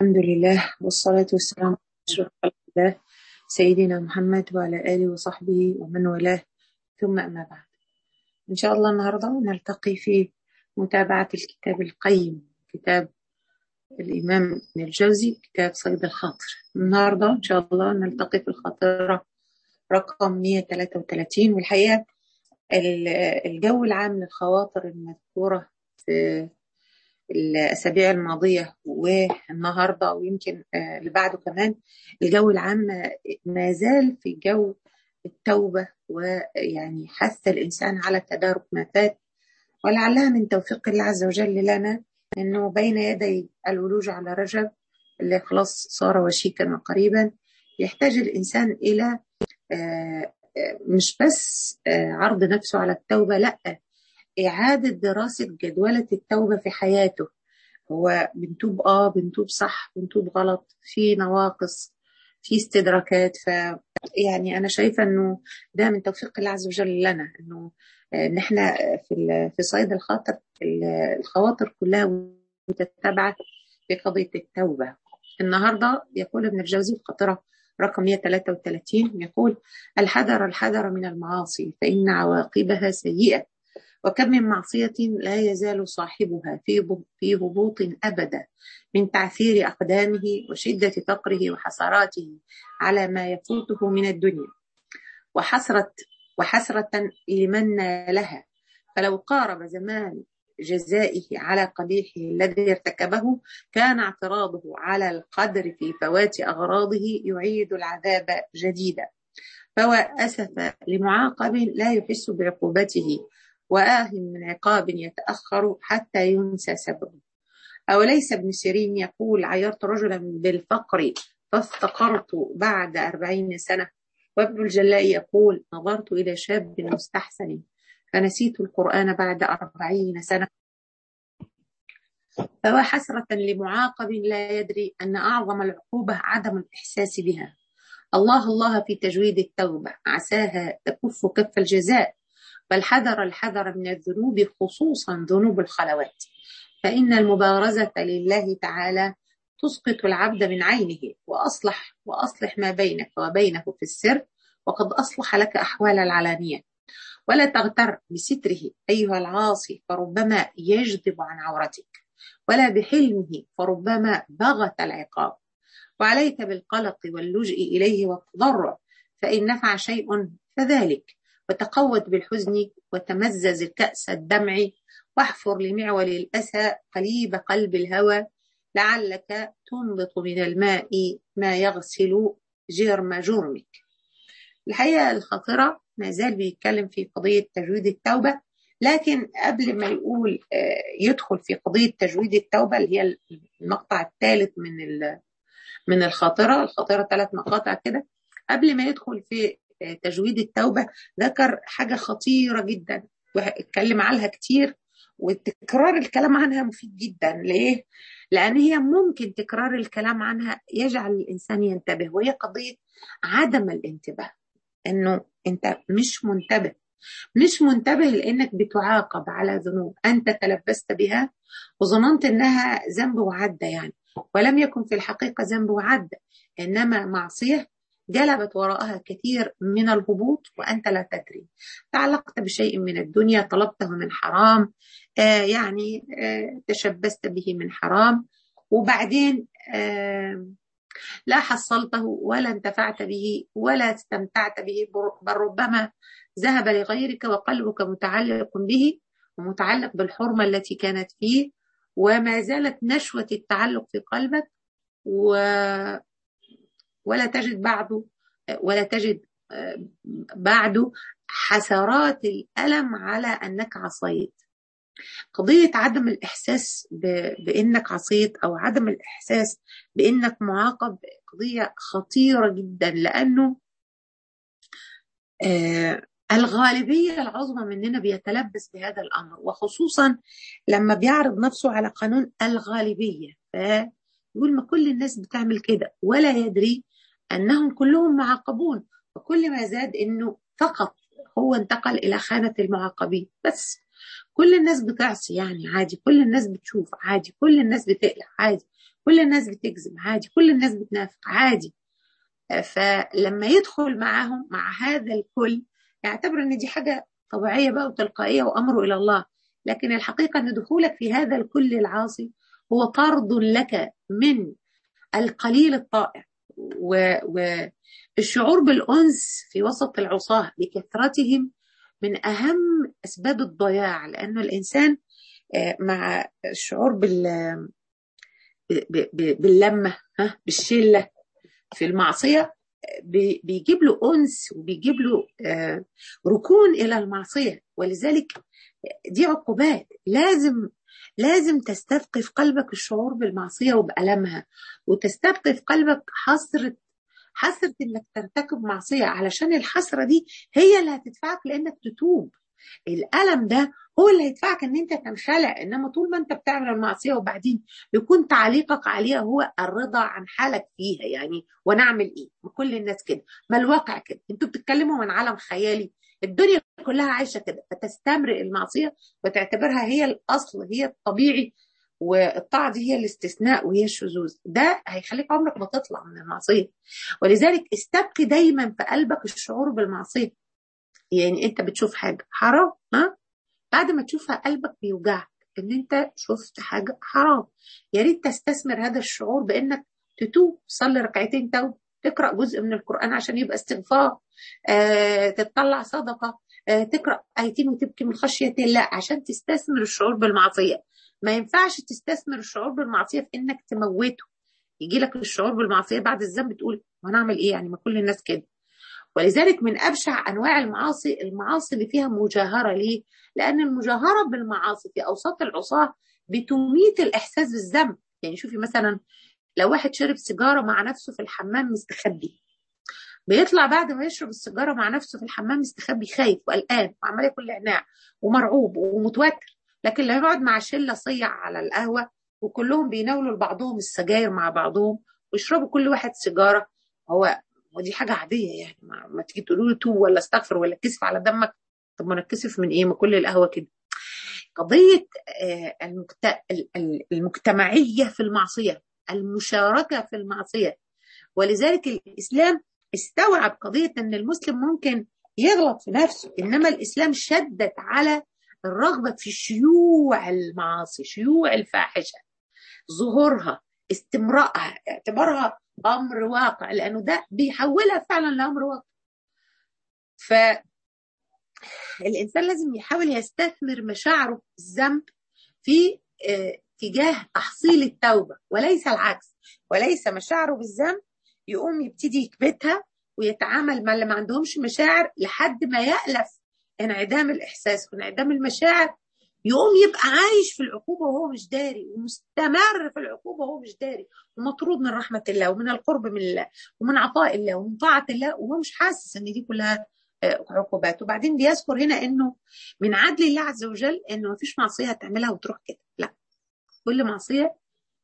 الحمد لله والصلاة والسلام على أشرف خلق الله سيدنا محمد وعلى آله وصحبه ومن والاه ثم أما بعد إن شاء الله النهاردة نلتقي في متابعة الكتاب القيم كتاب الإمام ابن الجوزي كتاب صيد الخاطر النهاردة إن شاء الله نلتقي في الخاطرة رقم 133 والحقيقة الجو العام للخواطر المذكورة في الأسابيع الماضية والنهاردة ويمكن اللي بعده كمان الجو العام ما زال في جو التوبة ويعني حث الإنسان على تدارك ما فات ولعلها من توفيق الله عز وجل لنا أنه بين يدي الولوج على رجب اللي خلاص صار وشيكا وقريبا يحتاج الإنسان إلى مش بس عرض نفسه على التوبة لأ إعادة دراسة جدولة التوبة في حياته هو بنتوب آه بنتوب صح بنتوب غلط في نواقص في استدراكات ف يعني أنا شايفة إنه ده من توفيق الله عز وجل لنا إنه إن إحنا في في صيد الخاطر الخواطر كلها متتبعة في قضية التوبة النهاردة يقول ابن الجوزي في خاطرة رقم 133 يقول الحذر الحذر من المعاصي فإن عواقبها سيئة وكم من معصية لا يزال صاحبها في في هبوط أبدا من تعثير أقدامه وشدة فقره وحسراته على ما يفوته من الدنيا وحسرة وحسرة لمن نالها فلو قارب زمان جزائه على قبيحه الذي ارتكبه كان اعتراضه على القدر في فوات أغراضه يعيد العذاب جديدا فهو أسف لمعاقب لا يحس بعقوبته وآه من عقاب يتأخر حتى ينسى سببه أوليس ابن سيرين يقول عيرت رجلا بالفقر فافتقرت بعد أربعين سنة وابن الجلاء يقول نظرت إلى شاب مستحسن فنسيت القرآن بعد أربعين سنة فهو حسرة لمعاقب لا يدري أن أعظم العقوبة عدم الإحساس بها الله الله في تجويد التوبة عساها تكف كف الجزاء فالحذر الحذر من الذنوب خصوصا ذنوب الخلوات فإن المبارزة لله تعالى تسقط العبد من عينه وأصلح وأصلح ما بينك وبينه في السر وقد أصلح لك أحوال العلانية ولا تغتر بستره أيها العاصي فربما يجذب عن عورتك ولا بحلمه فربما بغت العقاب وعليك بالقلق واللجئ إليه والتضرع فإن نفع شيء فذلك وتقوت بالحزن وتمزز الكأس الدمع واحفر لمعول الأسى قليب قلب الهوى لعلك تنبط من الماء ما يغسل جرم جرمك الحقيقة الخطرة ما زال بيتكلم في قضية تجويد التوبة لكن قبل ما يقول يدخل في قضية تجويد التوبة اللي هي المقطع الثالث من من الخاطرة الخاطرة ثلاث مقاطع كده قبل ما يدخل في تجويد التوبة ذكر حاجة خطيرة جدا واتكلم عنها كتير وتكرار الكلام عنها مفيد جدا ليه؟ لأن هي ممكن تكرار الكلام عنها يجعل الإنسان ينتبه وهي قضية عدم الانتباه إنه أنت مش منتبه مش منتبه لأنك بتعاقب على ذنوب أنت تلبست بها وظننت إنها ذنب وعدى يعني ولم يكن في الحقيقة ذنب وعدى إنما معصية جلبت وراءها كثير من الهبوط وأنت لا تدري تعلقت بشيء من الدنيا طلبته من حرام آه يعني آه تشبست به من حرام وبعدين آه لا حصلته ولا انتفعت به ولا استمتعت به بل ربما ذهب لغيرك وقلبك متعلق به ومتعلق بالحرمة التي كانت فيه وما زالت نشوة التعلق في قلبك و ولا تجد بعده ولا تجد بعده حسرات الألم على أنك عصيت قضية عدم الإحساس بأنك عصيت أو عدم الإحساس بأنك معاقب قضية خطيرة جدا لأنه آه الغالبية العظمى مننا بيتلبس بهذا الأمر وخصوصا لما بيعرض نفسه على قانون الغالبية فيقول ما كل الناس بتعمل كده ولا يدري أنهم كلهم معاقبون وكل ما زاد أنه فقط هو انتقل إلى خانة المعاقبين بس كل الناس بتعصي يعني عادي كل الناس بتشوف عادي كل الناس بتقلع عادي كل الناس بتكذب عادي كل الناس بتنافق عادي فلما يدخل معاهم مع هذا الكل يعتبر ان دي حاجه طبيعيه بقى وتلقائيه وامره الى الله لكن الحقيقه ان دخولك في هذا الكل العاصي هو طرد لك من القليل الطائع والشعور بالانس في وسط العصاه بكثرتهم من اهم اسباب الضياع لانه الانسان مع الشعور بال باللمه ها بالشله في المعصيه بيجيب له انس وبيجيب له ركون الى المعصيه ولذلك دي عقوبات لازم لازم تستبقي في قلبك الشعور بالمعصيه وبألمها وتستبقي في قلبك حسره حسره انك ترتكب معصيه علشان الحسره دي هي اللي هتدفعك لانك تتوب الالم ده هو اللي هيدفعك ان انت تنخلع انما طول ما انت بتعمل المعصيه وبعدين يكون تعليقك عليها هو الرضا عن حالك فيها يعني وانا اعمل ايه؟ ما كل الناس كده ما الواقع كده انتوا بتتكلموا من عالم خيالي الدنيا كلها عايشه كده فتستمرئ المعصيه وتعتبرها هي الاصل هي الطبيعي والطاعه دي هي الاستثناء وهي الشذوذ ده هيخليك عمرك ما تطلع من المعصيه ولذلك استبقي دايما في قلبك الشعور بالمعصيه يعني انت بتشوف حاجه حرام ها بعد ما تشوفها قلبك بيوجعك ان انت شفت حاجه حرام يا ريت تستثمر هذا الشعور بانك تتوب تصلي ركعتين توبه تقرا جزء من القران عشان يبقى استغفار آه، تطلع صدقه آه، تقرا ايتين وتبكي من خشيه الله عشان تستثمر الشعور بالمعصيه ما ينفعش تستثمر الشعور بالمعصيه في انك تموته يجي لك الشعور بالمعصيه بعد الذنب تقول وانا اعمل ايه يعني ما كل الناس كده ولذلك من ابشع انواع المعاصي المعاصي اللي فيها مجاهره ليه؟ لان المجاهره بالمعاصي في اوساط العصاه بتميت الاحساس بالذنب يعني شوفي مثلا لو واحد شرب سيجاره مع نفسه في الحمام مستخبي بيطلع بعد ما يشرب السيجاره مع نفسه في الحمام مستخبي خايف وقلقان وعمال ياكل نعناع ومرعوب ومتوتر لكن لو يقعد مع شله صيع على القهوه وكلهم بيناولوا لبعضهم السجاير مع بعضهم ويشربوا كل واحد سيجاره هو ودي حاجه عاديه يعني ما, ما تيجي تقولوا له تو ولا استغفر ولا كسف على دمك طب ما نتكسف من ايه ما كل القهوه كده قضيه المجتمعيه في المعصيه المشاركه في المعصيه ولذلك الاسلام استوعب قضيه ان المسلم ممكن يغلط في نفسه انما الاسلام شدد على الرغبه في شيوع المعاصي شيوع الفاحشه ظهورها استمرارها اعتبارها امر واقع لانه ده بيحولها فعلا لامر واقع فالانسان لازم يحاول يستثمر مشاعره الذنب في اتجاه تحصيل التوبه وليس العكس وليس مشاعره بالذنب يقوم يبتدي يكبتها ويتعامل مع اللي ما عندهمش مشاعر لحد ما يألف انعدام الاحساس وانعدام المشاعر يقوم يبقى عايش في العقوبة وهو مش داري ومستمر في العقوبة وهو مش داري ومطرود من رحمة الله ومن القرب من الله ومن عطاء الله ومن طاعة الله وهو مش حاسس ان دي كلها عقوبات وبعدين بيذكر هنا انه من عدل الله عز وجل انه ما فيش معصية هتعملها وتروح كده لا كل معصية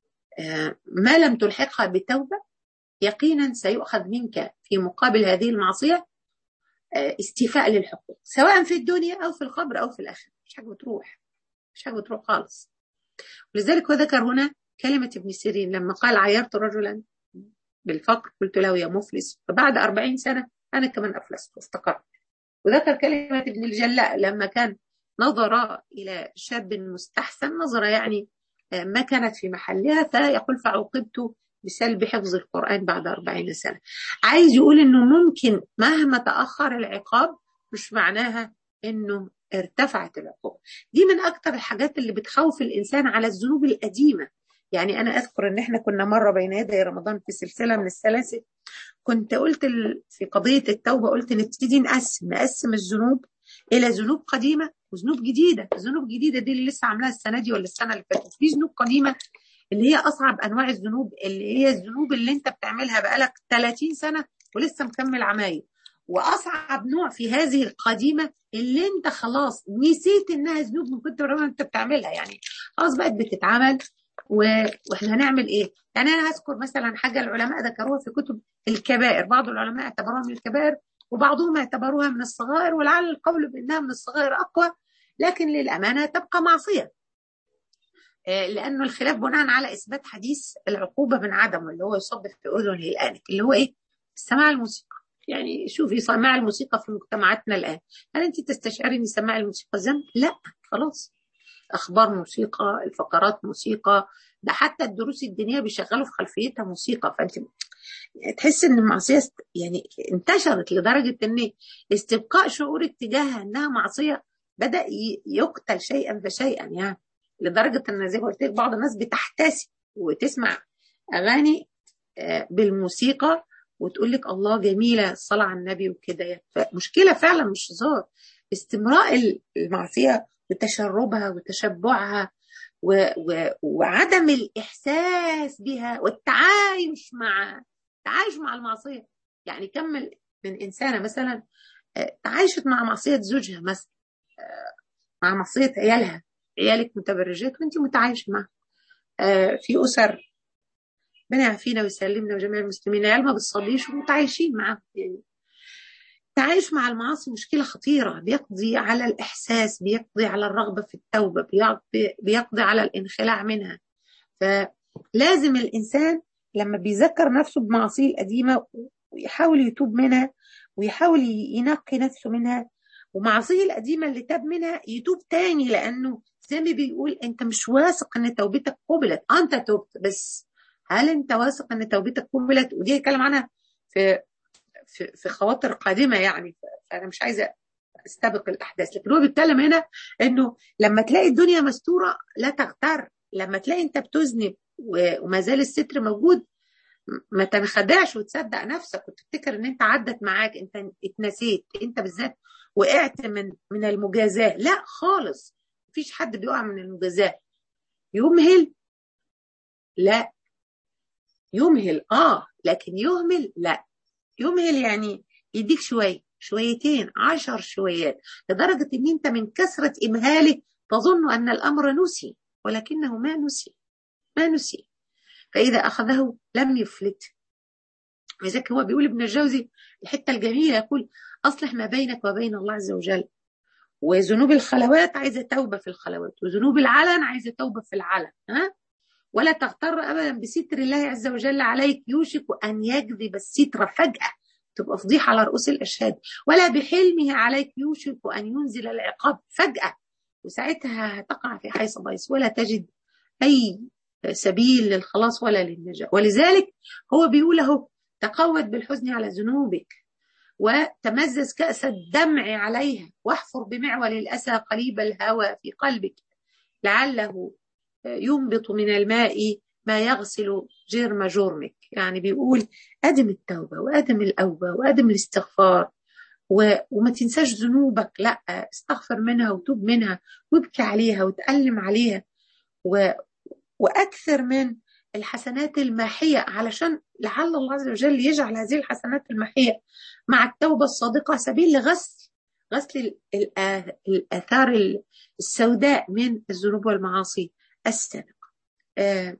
ما لم تلحقها بتوبة يقينا سيؤخذ منك في مقابل هذه المعصية استيفاء للحقوق سواء في الدنيا أو في القبر أو في الآخرة مش حاجة بتروح مش حاجة بتروح خالص ولذلك هو ذكر هنا كلمة ابن سيرين لما قال عيرت رجلا بالفقر قلت له يا مفلس فبعد أربعين سنة أنا كمان أفلست واستقرت وذكر كلمة ابن الجلاء لما كان نظر إلى شاب مستحسن نظر يعني ما كانت في محلها فيقول فعوقبت بسلب حفظ القرآن بعد أربعين سنة عايز يقول إنه ممكن مهما تأخر العقاب مش معناها إنه ارتفعت العقوبة دي من أكتر الحاجات اللي بتخوف الإنسان على الذنوب القديمة يعني أنا أذكر إن إحنا كنا مرة بين يدي رمضان في سلسلة من السلاسل كنت قلت في قضية التوبة قلت نبتدي نقسم نقسم الذنوب إلى ذنوب قديمة وذنوب جديدة الذنوب الجديدة دي اللي لسه عاملاها السنة دي ولا السنة اللي فاتت في ذنوب قديمة اللي هي أصعب أنواع الذنوب اللي هي الذنوب اللي أنت بتعملها بقالك 30 سنة ولسه مكمل عمايل واصعب نوع في هذه القديمه اللي انت خلاص نسيت انها ذنوب من كتر ما انت بتعملها يعني خلاص بقت بتتعمل و... واحنا هنعمل ايه؟ يعني انا هذكر مثلا حاجه العلماء ذكروها في كتب الكبائر، بعض العلماء اعتبروها من الكبائر وبعضهم اعتبروها من الصغائر ولعل القول بانها من الصغائر اقوى لكن للأمانة تبقى معصية لأنه الخلاف بناء على إثبات حديث العقوبة من عدمه اللي هو يصب في أذنه الآن اللي هو إيه؟ سماع الموسيقى يعني شوفي سماع الموسيقى في مجتمعاتنا الآن هل أنت تستشعري أن سماع الموسيقى ذنب؟ لا خلاص أخبار موسيقى الفقرات موسيقى ده حتى الدروس الدينية بيشغلوا في خلفيتها موسيقى فأنت تحس ان المعصيه يعني انتشرت لدرجه ان استبقاء شعورك تجاهها انها معصيه بدا يقتل شيئا فشيئا يعني لدرجه ان زي ما قلت لك بعض الناس بتحتسي وتسمع اغاني بالموسيقى وتقول لك الله جميله الصلاه على النبي وكده فمشكله فعلا مش هزار استمراء المعصيه وتشربها وتشبعها و و وعدم الاحساس بها والتعايش مع التعايش مع المعصيه يعني كمل من انسانه مثلا تعايشت مع معصيه زوجها مثلا مع معصيه عيالها عيالك متبرجات وانت متعايشه معها في اسر ربنا يعافينا ويسلمنا وجميع المسلمين عيال ما بتصليش ومتعايشين معاهم يعني التعايش مع المعاصي مشكله خطيره بيقضي على الاحساس بيقضي على الرغبه في التوبه بيقضي على الانخلاع منها فلازم الانسان لما بيذكر نفسه بمعاصيه القديمه ويحاول يتوب منها ويحاول ينقي نفسه منها ومعاصيه القديمه اللي تاب منها يتوب تاني لانه زي ما بيقول انت مش واثق ان توبتك قبلت انت تبت بس هل انت واثق ان توبتك قبلت ودي هيتكلم عنها في في في خواطر قادمه يعني فانا مش عايزه استبق الاحداث لكن هو بيتكلم هنا انه لما تلاقي الدنيا مستوره لا تغتر لما تلاقي انت بتذنب وما زال الستر موجود ما تنخدعش وتصدق نفسك وتفتكر ان انت عدت معاك انت اتنسيت انت بالذات وقعت من من المجازاه لا خالص مفيش حد بيقع من المجازاه يمهل لا يمهل اه لكن يهمل لا يمهل يعني يديك شويه شويتين عشر شويات لدرجة ان انت من كثرة امهاله تظن ان الامر نسي ولكنه ما نسي ما نسي فاذا اخذه لم يفلت لذلك هو بيقول ابن الجوزي الحتة الجميلة يقول اصلح ما بينك وبين الله عز وجل وذنوب الخلوات عايزة توبة في الخلوات وذنوب العلن عايزة توبة في العلن ها ولا تغتر ابدا بستر الله عز وجل عليك يوشك ان يجذب الستر فجأة تبقى فضيحة على رؤوس الأشهاد ولا بحلمه عليك يوشك أن ينزل العقاب فجأة وساعتها هتقع في حيث بيس ولا تجد أي سبيل للخلاص ولا للنجاة ولذلك هو بيقول له تقود بالحزن على ذنوبك وتمزز كأس الدمع عليها واحفر بمعول الأسى قليب الهوى في قلبك لعله ينبط من الماء ما يغسل جرم جرمك يعني بيقول أدم التوبة وأدم الأوبة وأدم الاستغفار و... وما تنساش ذنوبك لا استغفر منها وتوب منها وابكي عليها وتألم عليها و... وأكثر من الحسنات الماحية علشان لعل الله عز وجل يجعل هذه الحسنات الماحية مع التوبة الصادقة سبيل لغسل غسل الآثار السوداء من الذنوب والمعاصي السابقة آه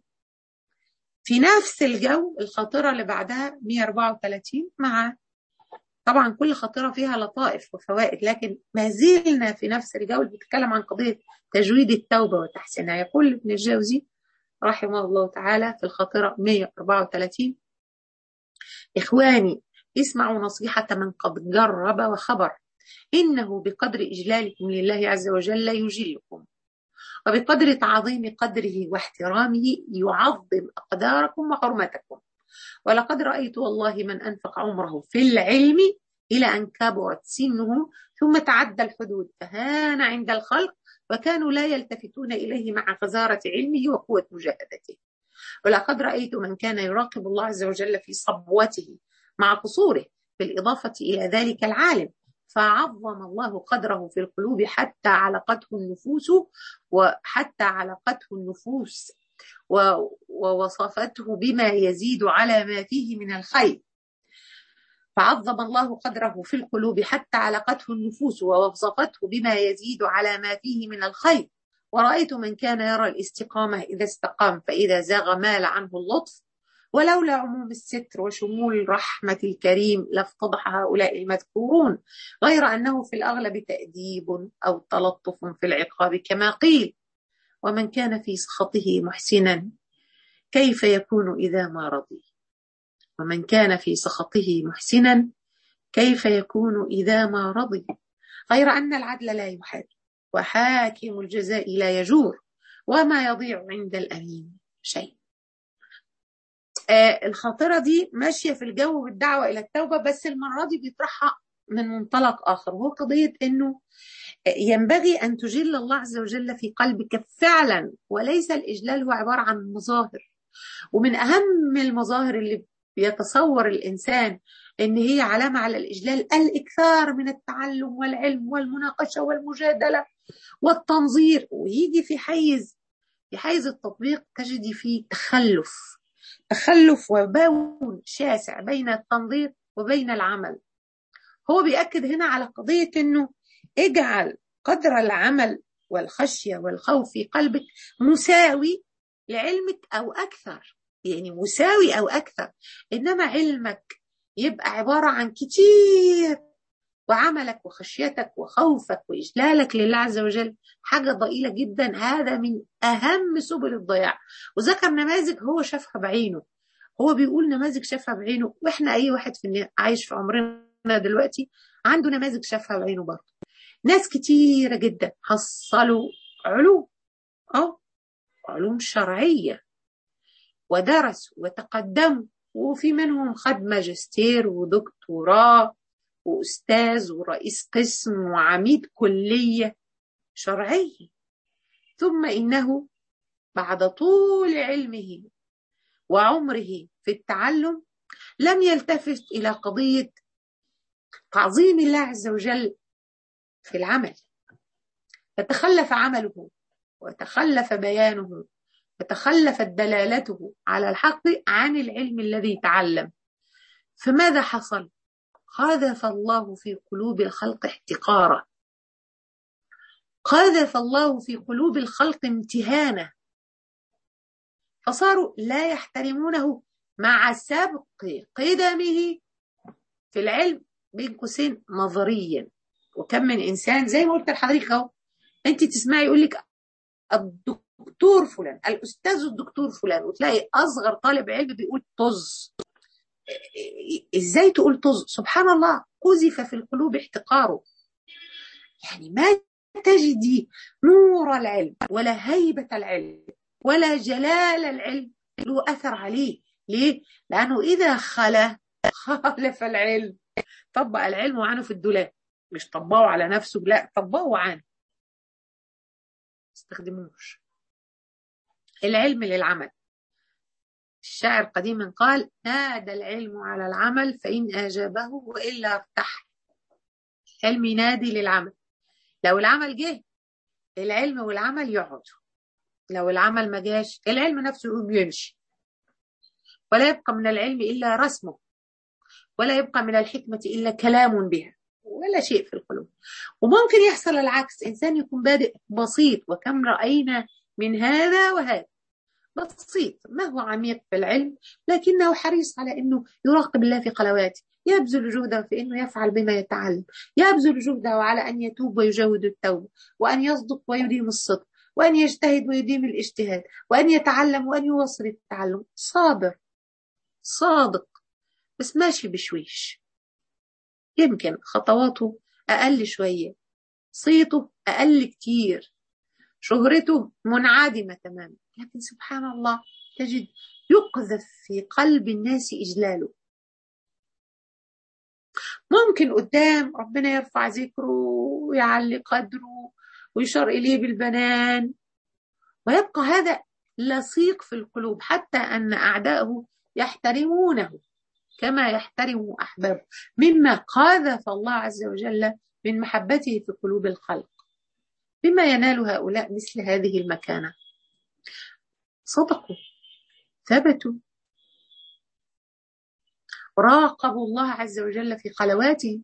في نفس الجو الخاطرة اللي بعدها 134 مع طبعا كل خاطرة فيها لطائف وفوائد لكن ما زلنا في نفس الجو اللي بيتكلم عن قضية تجويد التوبة وتحسينها يقول ابن الجوزي رحمه الله تعالى في الخاطرة 134 إخواني اسمعوا نصيحة من قد جرب وخبر إنه بقدر إجلالكم لله عز وجل يجلكم وبقدر تعظيم قدره واحترامه يعظم أقداركم وحرمتكم ولقد رأيت والله من أنفق عمره في العلم إلى أن كبرت سنه ثم تعدى الحدود فهان عند الخلق وكانوا لا يلتفتون إليه مع غزارة علمه وقوة مجاهدته ولقد رأيت من كان يراقب الله عز وجل في صبوته مع قصوره بالإضافة إلى ذلك العالم فعظم الله قدره في القلوب حتى علقته النفوس وحتى علقته النفوس ووصفته بما يزيد على ما فيه من الخير فعظم الله قدره في القلوب حتى علقته النفوس ووصفته بما يزيد على ما فيه من الخير ورأيت من كان يرى الاستقامة إذا استقام فإذا زاغ مال عنه اللطف ولولا عموم الستر وشمول رحمة الكريم لافتضح هؤلاء المذكورون غير أنه في الأغلب تأديب أو تلطف في العقاب كما قيل ومن كان في سخطه محسنا كيف يكون إذا ما رضي ومن كان في سخطه محسنا كيف يكون إذا ما رضي غير أن العدل لا يحال وحاكم الجزاء لا يجور وما يضيع عند الأمين شيء آه الخاطرة دي ماشية في الجو بالدعوة إلى التوبة بس المرة دي بيطرحها من منطلق آخر وهو قضية أنه ينبغي أن تجل الله عز وجل في قلبك فعلا وليس الإجلال هو عبارة عن مظاهر ومن أهم المظاهر اللي بيتصور الإنسان إن هي علامة على الإجلال الإكثار من التعلم والعلم والمناقشة والمجادلة والتنظير ويجي في حيز في حيز التطبيق تجدي فيه تخلف تخلف وبون شاسع بين التنظير وبين العمل هو بيأكد هنا على قضية إنه اجعل قدر العمل والخشية والخوف في قلبك مساوي لعلمك أو أكثر يعني مساوي أو أكثر إنما علمك يبقى عبارة عن كتير وعملك وخشيتك وخوفك وإجلالك لله عز وجل حاجة ضئيلة جدا هذا من أهم سبل الضياع وذكر نماذج هو شافها بعينه هو بيقول نماذج شافها بعينه وإحنا أي واحد في عايش في عمرنا دلوقتي عنده نماذج شافها بعينه برضه ناس كتيرة جدا حصلوا علوم أو علوم شرعية ودرسوا وتقدموا وفي منهم خد ماجستير ودكتوراه وأستاذ ورئيس قسم وعميد كلية شرعية ثم إنه بعد طول علمه وعمره في التعلم لم يلتفت إلى قضية تعظيم الله عز وجل في العمل فتخلف عمله وتخلف بيانه وتخلفت دلالته على الحق عن العلم الذي تعلم فماذا حصل قذف الله في قلوب الخلق احتقارا قذف الله في قلوب الخلق امتهانا فصاروا لا يحترمونه مع سبق قدمه في العلم بين قوسين نظريا وكم من انسان زي ما قلت لحضرتك اهو انت تسمعي يقول لك الدكتور فلان الاستاذ الدكتور فلان وتلاقي اصغر طالب علم بيقول طز ازاي تقول طز سبحان الله قذف في القلوب احتقاره يعني ما تجدي نور العلم ولا هيبة العلم ولا جلال العلم له أثر عليه ليه؟ لأنه إذا خلا خالف العلم طبق العلم عنه في الدولاب مش طبقه على نفسه لا طبقه عنه استخدموش العلم للعمل الشاعر قديما قال نادى العلم على العمل فإن أجابه وإلا ارتح العلم ينادي للعمل لو العمل جه العلم والعمل يقعدوا لو العمل ما جاش العلم نفسه يقوم يمشي ولا يبقى من العلم إلا رسمه ولا يبقى من الحكمة إلا كلام بها ولا شيء في القلوب وممكن يحصل العكس إنسان يكون بادئ بسيط وكم رأينا من هذا وهذا بسيط ما هو عميق في العلم لكنه حريص على أنه يراقب الله في قلواته يبذل جهده في أنه يفعل بما يتعلم يبذل جهده على أن يتوب ويجود التوبة وأن يصدق ويديم الصدق وأن يجتهد ويديم الاجتهاد وأن يتعلم وأن يواصل التعلم صابر صادق بس ماشي بشويش يمكن خطواته أقل شوية صيته أقل كتير شهرته منعدمة تماما لكن سبحان الله تجد يقذف في قلب الناس إجلاله ممكن قدام ربنا يرفع ذكره ويعلي قدره ويشار إليه بالبنان ويبقى هذا لصيق في القلوب حتى أن أعداءه يحترمونه كما يحترم أحبابه مما قاذف الله عز وجل من محبته في قلوب الخلق بما ينال هؤلاء مثل هذه المكانة صدقوا ثبتوا راقبوا الله عز وجل في خلواته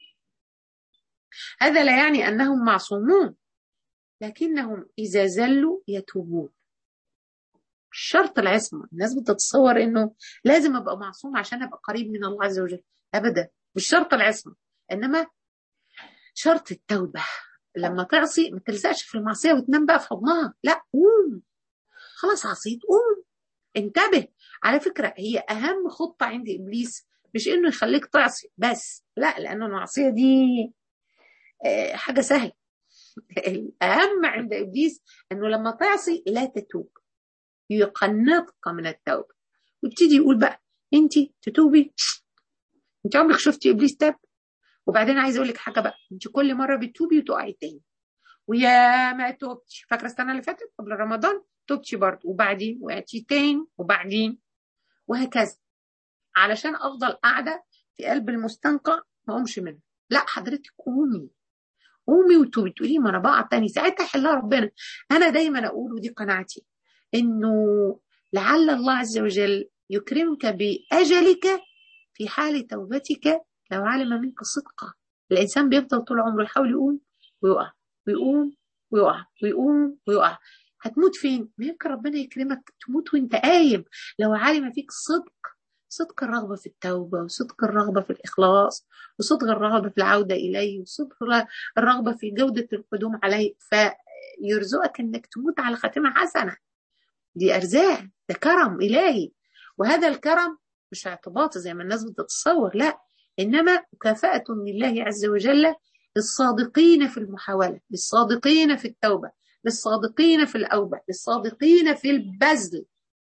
هذا لا يعني أنهم معصومون لكنهم إذا زلوا يتوبون شرط العصمة الناس بتتصور انه لازم ابقى معصوم عشان ابقى قريب من الله عز وجل ابدا مش شرط العصمة انما شرط التوبة لما تعصي ما تلزقش في المعصية وتنام بقى في حضنها لا قوم خلاص عصيت قوم انتبه على فكرة هي أهم خطة عند إبليس مش إنه يخليك تعصي بس لا لأن المعصية دي حاجة سهلة الأهم عند إبليس إنه لما تعصي لا تتوب يقنطك من التوبة ويبتدي يقول بقى أنت تتوبي أنت عمرك شفتي إبليس تاب وبعدين عايز أقول لك حاجة بقى أنت كل مرة بتتوبي وتقعي تاني ويا ما توبتي فاكرة السنة اللي فاتت قبل رمضان توبتي برضه وبعدين وقعتي تاني وبعدين وهكذا علشان افضل قاعده في قلب المستنقع ما اقومش منه لا حضرتك قومي قومي وتوبي تقولي ما انا بقع تاني ساعتها يحلها ربنا انا دايما اقول ودي قناعتي انه لعل الله عز وجل يكرمك باجلك في حال توبتك لو علم منك صدقا الانسان بيفضل طول عمره يحاول يقوم ويقع ويقوم ويقع ويقوم ويقع هتموت فين؟ ما يمكن ربنا يكرمك تموت وانت قايم لو علم فيك صدق صدق الرغبة في التوبة وصدق الرغبة في الإخلاص وصدق الرغبة في العودة إليه وصدق الرغبة في جودة القدوم عليه فيرزقك أنك تموت على خاتمة حسنة دي أرزاق ده كرم إلهي وهذا الكرم مش اعتباط زي ما الناس بتتصور لا إنما مكافأة لله عز وجل للصادقين في المحاولة للصادقين في التوبة للصادقين في الأوبة للصادقين في البذل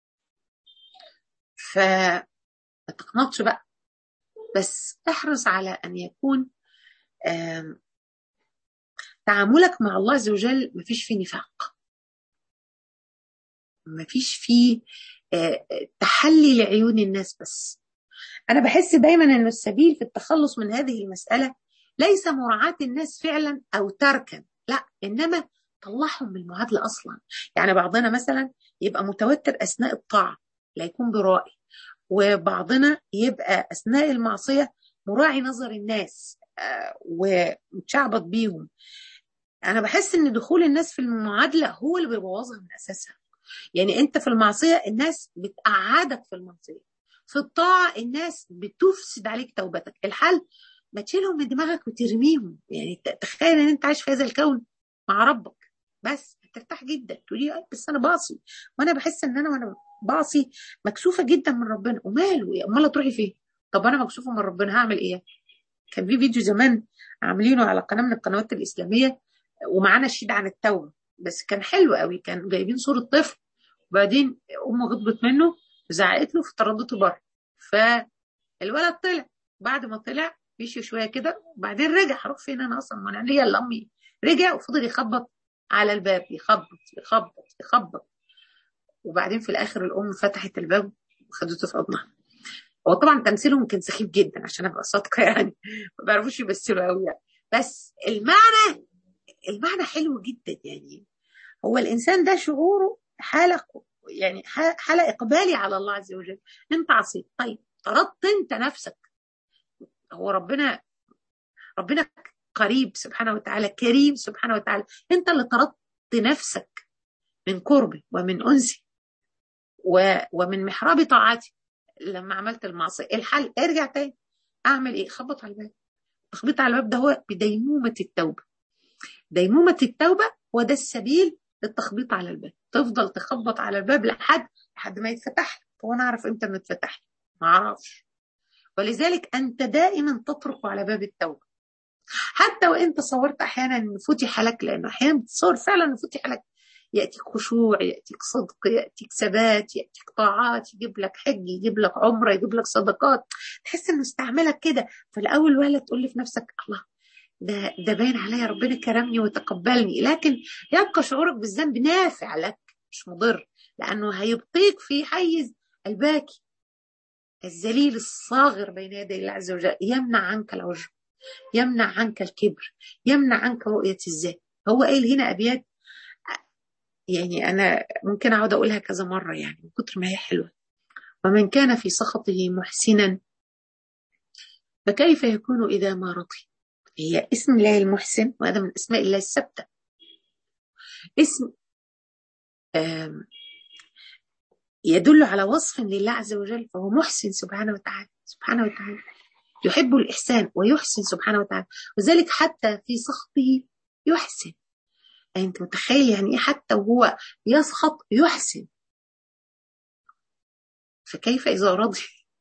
فما تقنطش بقى بس احرص على أن يكون تعاملك مع الله عز وجل مفيش فيه نفاق مفيش فيه تحلي لعيون الناس بس أنا بحس دايما أن السبيل في التخلص من هذه المسألة ليس مراعاة الناس فعلا أو تركا لا إنما طلعهم من المعادلة أصلا يعني بعضنا مثلا يبقى متوتر أثناء الطاعة لا يكون برائي وبعضنا يبقى أثناء المعصية مراعي نظر الناس ومتشعبط بيهم أنا بحس إن دخول الناس في المعادلة هو اللي بيبوظها من أساسها يعني أنت في المعصية الناس بتقعدك في المعصية في الطاعة الناس بتفسد عليك توبتك الحل ما تشيلهم من دماغك وترميهم يعني تخيل ان انت عايش في هذا الكون مع ربك بس هترتاح جدا تقولي بس انا بعصي وانا بحس ان انا وانا بعصي مكسوفه جدا من ربنا وماله امال تروحي فين طب انا مكسوفه من ربنا هعمل ايه كان في فيديو زمان عاملينه على قناه من القنوات الاسلاميه ومعانا شيد عن التوبه بس كان حلو قوي كانوا جايبين صوره طفل وبعدين امه غضبت منه وزعقت له فطردته بره فالولد طلع بعد ما طلع مشي شويه كده وبعدين رجع هروح فين انا اصلا ما انا ليا الا امي رجع وفضل يخبط على الباب يخبط يخبط يخبط وبعدين في الاخر الام فتحت الباب وخدته في حضنها هو طبعا تمثيلهم كان سخيف جدا عشان ابقى صادقه يعني ما بيعرفوش يمثلوا قوي يعني بس المعنى المعنى حلو جدا يعني هو الانسان ده شعوره حاله يعني حاله اقبالي على الله عز وجل انت عصيت طيب طردت انت نفسك هو ربنا ربنا قريب سبحانه وتعالى كريم سبحانه وتعالى انت اللي طردت نفسك من قربي ومن انسي و... ومن محراب طاعتي لما عملت المعصيه الحل ارجع تاني اعمل ايه خبط على الباب تخبيط على الباب ده هو بديمومه التوبه ديمومه التوبه هو ده السبيل للتخبيط على الباب تفضل تخبط على الباب لحد لحد ما يتفتح لك هو انا اعرف امتى انه يتفتح ما اعرفش ولذلك انت دائما تطرق على باب التوبه حتى وان تصورت احيانا ان فتح لك لانه احيانا بتصور فعلا ان فتح لك ياتيك خشوع ياتيك صدق ياتيك ثبات ياتيك طاعات يجيب لك حج يجيب لك عمره يجيب لك صدقات تحس انه استعملك كده في الاول ولا تقول في نفسك الله ده ده باين عليا ربنا كرمني وتقبلني لكن يبقى شعورك بالذنب نافع لك مش مضر لانه هيبقيك في حيز الباكي الذليل الصاغر بين يدي الله عز وجل يمنع عنك العجب يمنع عنك الكبر يمنع عنك رؤية الذات هو قايل هنا أبيات يعني أنا ممكن أقعد أقولها كذا مرة يعني من كتر ما هي حلوة ومن كان في سخطه محسنا فكيف يكون إذا ما رضي هي اسم الله المحسن وهذا من أسماء الله الثابتة اسم يدل على وصف لله عز وجل فهو محسن سبحانه وتعالى سبحانه وتعالى يحب الإحسان ويحسن سبحانه وتعالى وذلك حتى في سخطه يحسن يعني أنت متخيل يعني إيه حتى وهو يسخط يحسن فكيف إذا رضي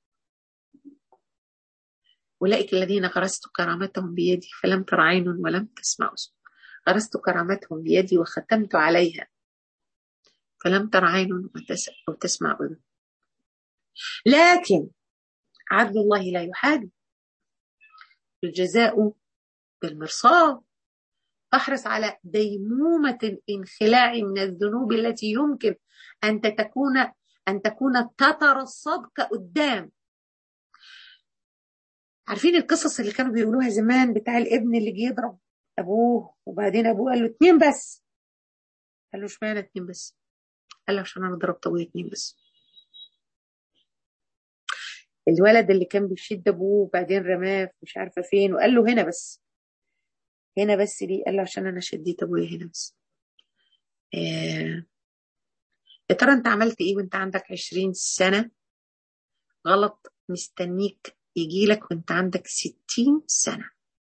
أولئك الذين غرست كرامتهم بيدي فلم تر عين ولم تسمع غرست كرامتهم بيدي وختمت عليها فلم تر عين أو تسمع أذن لكن عدل الله لا يحاد الجزاء بالمرصاد احرص على ديمومة الانخلاع من الذنوب التي يمكن أن تكون أن تكون تترصدك قدام عارفين القصص اللي كانوا بيقولوها زمان بتاع الابن اللي جه يضرب أبوه وبعدين أبوه قال له اتنين بس قال له اشمعنى اتنين بس قال له عشان أنا ضربت أبويا اتنين بس الولد اللي كان بيشد أبوه وبعدين رماه مش عارفة فين وقال له هنا بس هنا بس ليه قال له عشان أنا شديت أبويا هنا بس آه يا ترى انت عملت ايه وانت عندك عشرين سنة غلط مستنيك يجيلك وانت عندك ستين سنة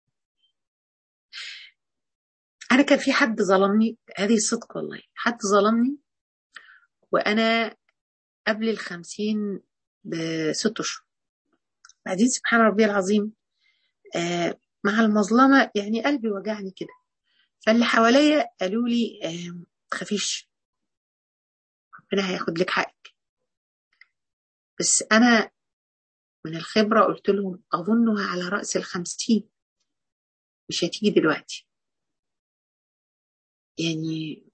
انا كان في حد ظلمني هذه صدق والله حد ظلمني وانا قبل الخمسين بست اشهر بعدين سبحان ربي العظيم آه مع المظلمة يعني قلبي وجعني كده فاللي حواليا قالوا لي آه تخافيش ربنا هياخد لك حقك بس أنا من الخبرة قلت لهم أظنها على رأس الخمسين مش هتيجي دلوقتي يعني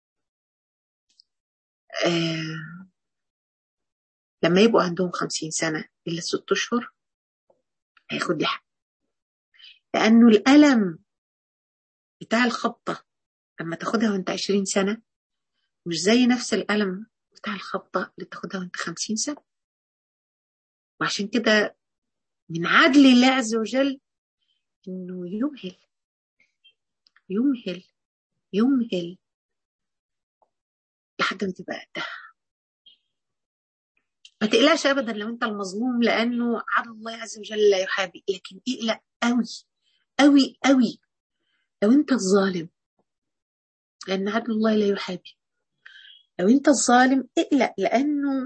آه لما يبقوا عندهم خمسين سنة إلا ست أشهر هياخد لي حق لأنه الألم بتاع الخبطة لما تاخدها وانت عشرين سنة مش زي نفس الألم بتاع الخبطة اللي تاخدها وانت خمسين سنة وعشان كده من عدل الله عز وجل انه يمهل يمهل يمهل لحد ما تبقى قدها ما تقلقش ابدا لو انت المظلوم لانه عدل الله عز وجل لا يحابي لكن اقلق قوي قوي قوي لو انت الظالم لان عدل الله لا يحابي لو انت الظالم اقلق لانه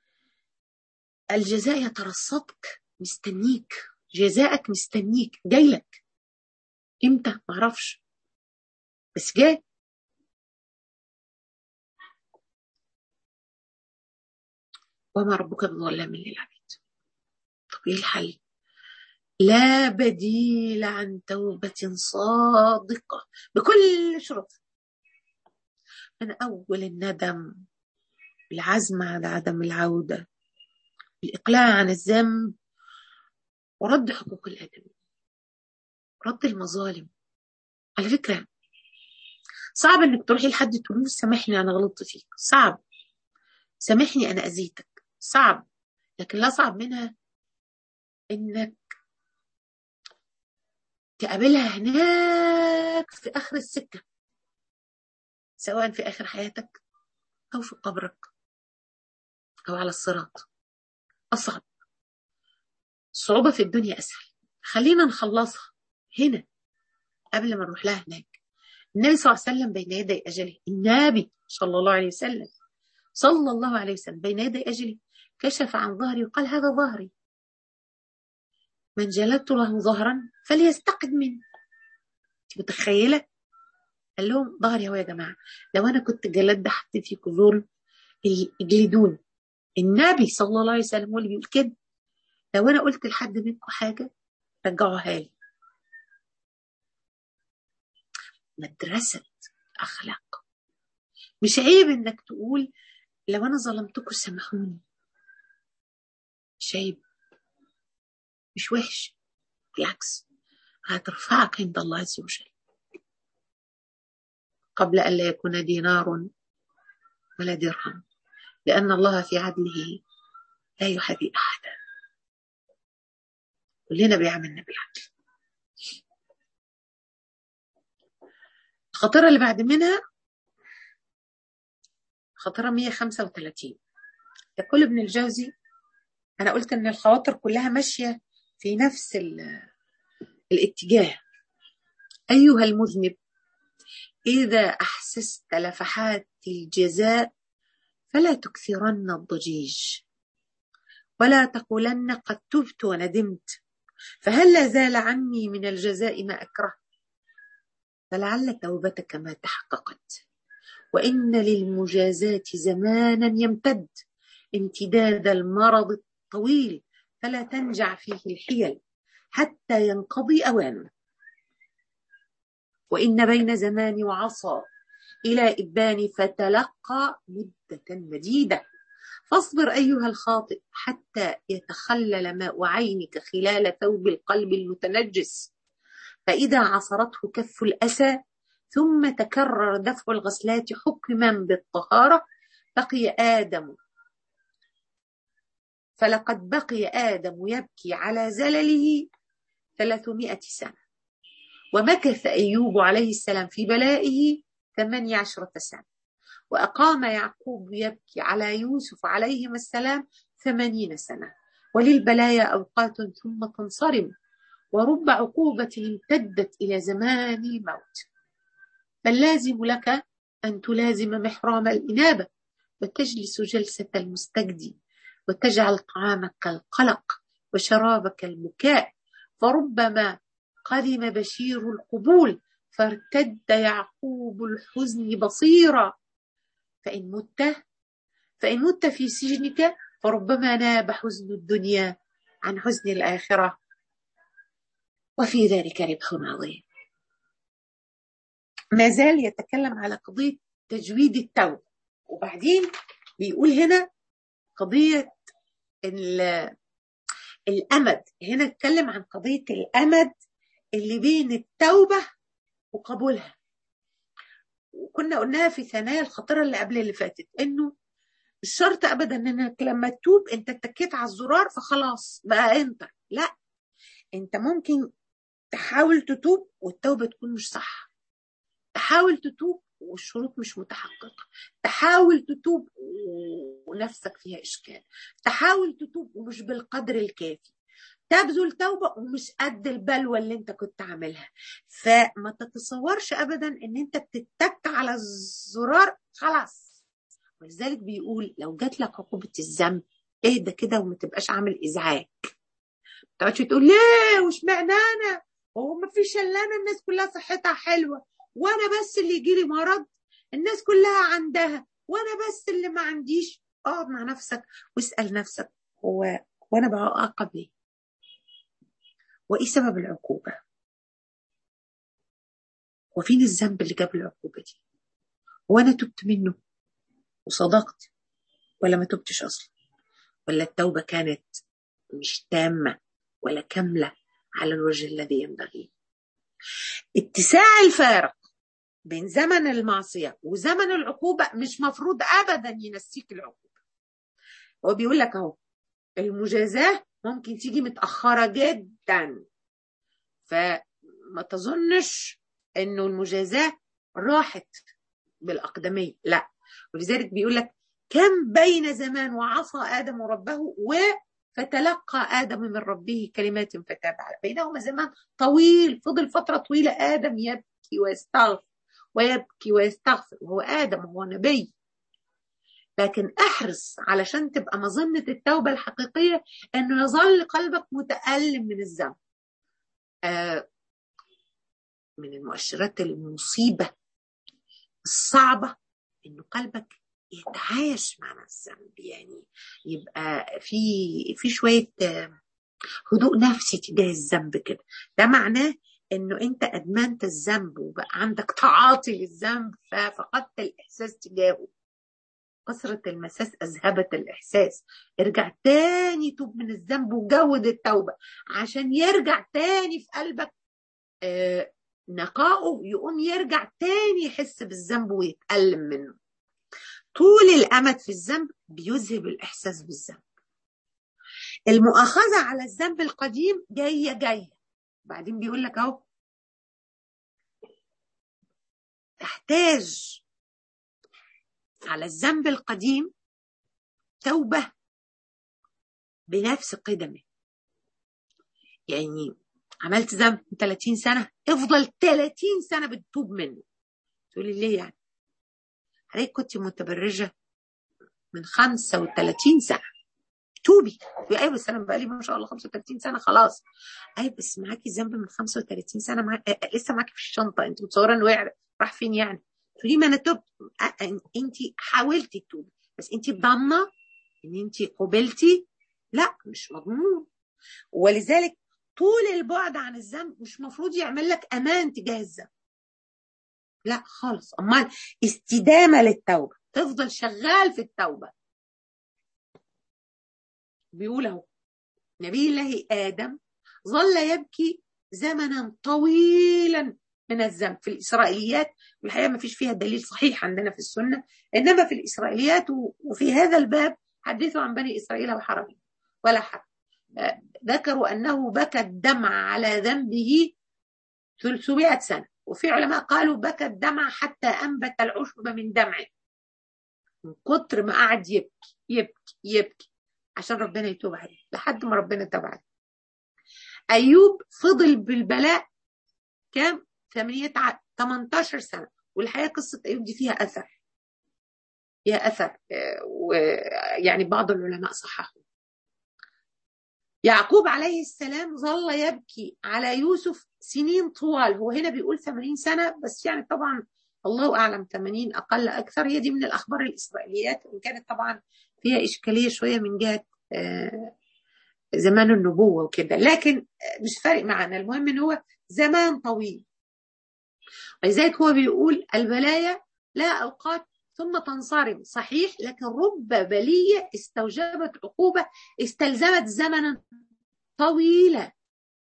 الجزاء يترصدك مستنيك جزاءك مستنيك جاي لك امتى معرفش بس جاي وما ربك بظلام للعبيد طب ايه الحل لا بديل عن توبة صادقة بكل شروط من أول الندم العزم على عدم العودة الإقلاع عن الذنب ورد حقوق الآدميين رد المظالم على فكرة صعب انك تروحي لحد تقول له سامحني انا غلطت فيك صعب سامحني انا اذيتك صعب لكن لا صعب منها انك تقابلها هناك في اخر السكه سواء في اخر حياتك او في قبرك او على الصراط اصعب الصعوبه في الدنيا اسهل خلينا نخلصها هنا قبل ما نروح لها هناك النبي صلى الله عليه وسلم بين يدي اجله النبي صلى الله عليه وسلم صلى الله عليه وسلم بين يدي اجله كشف عن ظهري وقال هذا ظهري من جلدت له ظهرا فليستقد منه متخيله قال لهم ظهري اهو يا جماعه لو انا كنت جلد حد فيكم ظلم اجلدوني النبي صلى الله عليه وسلم هو اللي بيقول كده لو انا قلت لحد منكم حاجه رجعوها لي مدرسه اخلاق مش عيب انك تقول لو انا ظلمتكم سامحوني مش عيب مش وحش بالعكس هترفعك عند الله عز وجل قبل أن لا يكون دينار ولا درهم لأن الله في عدله لا يحابي أحدا كلنا بيعملنا بالعدل الخطيرة اللي بعد منها خطيرة 135 يقول ابن الجوزي أنا قلت إن الخواطر كلها ماشية في نفس الاتجاه أيها المذنب إذا أحسست لفحات الجزاء فلا تكثرن الضجيج ولا تقولن قد تبت وندمت فهل لا زال عني من الجزاء ما أكره فلعل توبتك ما تحققت وإن للمجازاة زمانا يمتد امتداد المرض الطويل فلا تنجع فيه الحيل حتى ينقضي أوانه وإن بين زمان وعصا إلى إبان فتلقى مدة مديدة فاصبر أيها الخاطئ حتى يتخلل ماء عينك خلال ثوب القلب المتنجس فإذا عصرته كف الأسى ثم تكرر دفع الغسلات حكما بالطهارة بقي آدم فلقد بقي آدم يبكي على زلله ثلاثمائة سنة ومكث أيوب عليه السلام في بلائه ثمانية عشرة سنة وأقام يعقوب يبكي على يوسف عليهما السلام ثمانين سنة وللبلايا أوقات ثم تنصرم ورب عقوبة امتدت إلى زمان الموت بل لازم لك أن تلازم محرام الإنابة وتجلس جلسة المستجدي وتجعل طعامك القلق وشرابك البكاء فربما قدم بشير القبول فارتد يعقوب الحزن بصيرا فإن مت فإن مت في سجنك فربما ناب حزن الدنيا عن حزن الآخرة وفي ذلك ربح عظيم ما زال يتكلم على قضية تجويد التوبة وبعدين بيقول هنا قضية الأمد هنا اتكلم عن قضية الأمد اللي بين التوبة وقبولها وكنا قلناها في ثنايا الخطيرة اللي قبل اللي فاتت انه مش شرط ابدا انك لما تتوب انت اتكيت على الزرار فخلاص بقى انت لا انت ممكن تحاول تتوب والتوبة تكون مش صح تحاول تتوب والشروط مش متحققة تحاول تتوب ونفسك فيها إشكال تحاول تتوب ومش بالقدر الكافي تبذل توبة ومش قد البلوى اللي انت كنت عاملها فما تتصورش ابدا ان انت بتتك على الزرار خلاص ولذلك بيقول لو جات لك عقوبة الذنب اهدى كده وما تبقاش عامل ازعاج ما تقعدش تقول ليه وش معنى انا هو ما فيش الا انا الناس كلها صحتها حلوه وانا بس اللي يجي لي مرض الناس كلها عندها وانا بس اللي ما عنديش اقعد مع نفسك واسال نفسك هو وانا بعاقب ليه وايه سبب العقوبه وفين الذنب اللي جاب العقوبه دي وانا تبت منه وصدقت ولا ما تبتش اصلا ولا التوبه كانت مش تامه ولا كامله على الوجه الذي ينبغي اتساع الفارق بين زمن المعصية وزمن العقوبة مش مفروض أبدا ينسيك العقوبة هو بيقول لك أهو المجازاة ممكن تيجي متأخرة جدا فما تظنش إنه المجازاة راحت بالأقدمية لا ولذلك بيقول لك كم بين زمان وعصى آدم ربه و فتلقى آدم من ربه كلمات فتاب عليه بينهما زمان طويل فضل فترة طويلة آدم يبكي ويستغفر ويبكي ويستغفر وهو آدم وهو نبي لكن احرص علشان تبقى مظنة التوبة الحقيقية انه يظل قلبك متألم من الذنب آه من المؤشرات المصيبة الصعبة انه قلبك يتعايش مع الذنب يعني يبقى في في شويه هدوء نفسي تجاه الذنب كده ده معناه انه انت ادمنت الذنب وبقى عندك تعاطي للذنب ففقدت الاحساس تجاهه كثرة المساس أذهبت الإحساس ارجع تاني توب من الذنب وجود التوبة عشان يرجع تاني في قلبك آه نقائه يقوم يرجع تاني يحس بالذنب ويتألم منه طول الأمد في الذنب بيذهب الإحساس بالذنب المؤاخذة على الذنب القديم جاية جاية بعدين بيقول لك أهو تحتاج على الذنب القديم التوبة بنفس قدمه يعني عملت ذنب من 30 سنة افضل 30 سنة بتتوب منه تقولي ليه يعني حضرتك كنت متبرجة من 35 سنة توبي ايوه بس انا بقالي ما شاء الله 35 سنه خلاص ايوه بس معاكي ذنب من 35 سنه مع... لسه معاكي في الشنطه انت متصوره انه وقع راح فين يعني تقولي ما انا تبت انت حاولتي تتوبي بس انت ضامنه ان انت قبلتي لا مش مضمون ولذلك طول البعد عن الذنب مش مفروض يعمل لك امان تجاه الذنب لا خالص امال استدامه للتوبه تفضل شغال في التوبه بيقول اهو نبي الله ادم ظل يبكي زمنا طويلا من الذنب في الاسرائيليات والحقيقه ما فيش فيها دليل صحيح عندنا في السنه انما في الاسرائيليات وفي هذا الباب حدثوا عن بني اسرائيل وحرمهم ولا حرج ذكروا انه بكى الدمع على ذنبه 300 سنه وفي علماء قالوا بكى الدمع حتى انبت العشب من دمعه من كتر ما قعد يبكي يبكي يبكي عشان ربنا يتوب عليه لحد ما ربنا تاب عليه ايوب فضل بالبلاء كام 18 سنه والحقيقه قصه ايوب دي فيها اثر فيها اثر ويعني بعض العلماء صححوا يعقوب عليه السلام ظل يبكي على يوسف سنين طوال هو هنا بيقول 80 سنه بس يعني طبعا الله اعلم 80 اقل اكثر هي دي من الاخبار الاسرائيليات وان كانت طبعا فيها اشكاليه شويه من جهه زمان النبوه وكده لكن مش فارق معنا المهم ان هو زمان طويل ولذلك هو بيقول البلايا لا اوقات ثم تنصرم صحيح لكن رب بليه استوجبت عقوبه استلزمت زمنا طويلا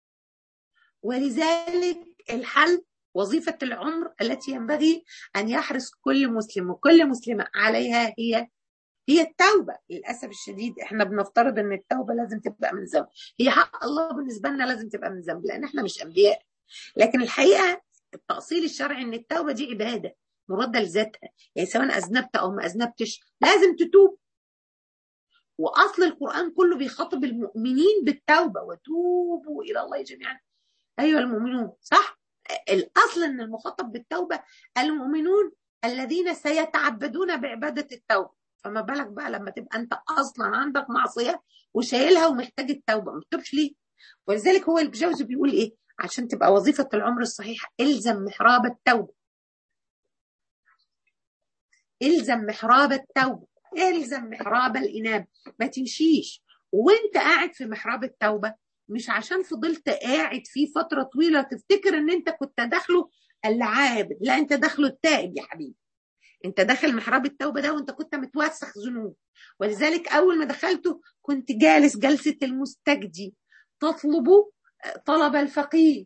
ولذلك الحل وظيفة العمر التي ينبغي أن يحرص كل مسلم وكل مسلمة عليها هي هي التوبة للأسف الشديد احنا بنفترض ان التوبة لازم تبقى من ذنب هي حق الله بالنسبة لنا لازم تبقى من ذنب لأن احنا مش أنبياء لكن الحقيقة التأصيل الشرعي ان التوبة دي عبادة مردة لذاتها يعني سواء أذنبت أو ما أذنبتش لازم تتوب وأصل القرآن كله بيخاطب المؤمنين بالتوبة وتوبوا إلى الله جميعا أيها المؤمنون صح الأصل أن المخاطب بالتوبة المؤمنون الذين سيتعبدون بعبادة التوبة فما بالك بقى لما تبقى أنت أصلا عندك معصية وشايلها ومحتاج التوبة ما تتوبش ليه ولذلك هو الجوزي بيقول إيه عشان تبقى وظيفة العمر الصحيحة الزم محراب التوبة الزم محراب التوبة الزم محراب الإنابة ما تمشيش وانت قاعد في محراب التوبة مش عشان فضلت قاعد فيه فترة طويلة تفتكر ان انت كنت داخله العابد لا انت داخله التائب يا حبيبي انت داخل محراب التوبة ده وانت كنت متوسخ ذنوب ولذلك اول ما دخلته كنت جالس جلسة المستجدي تطلب طلب الفقير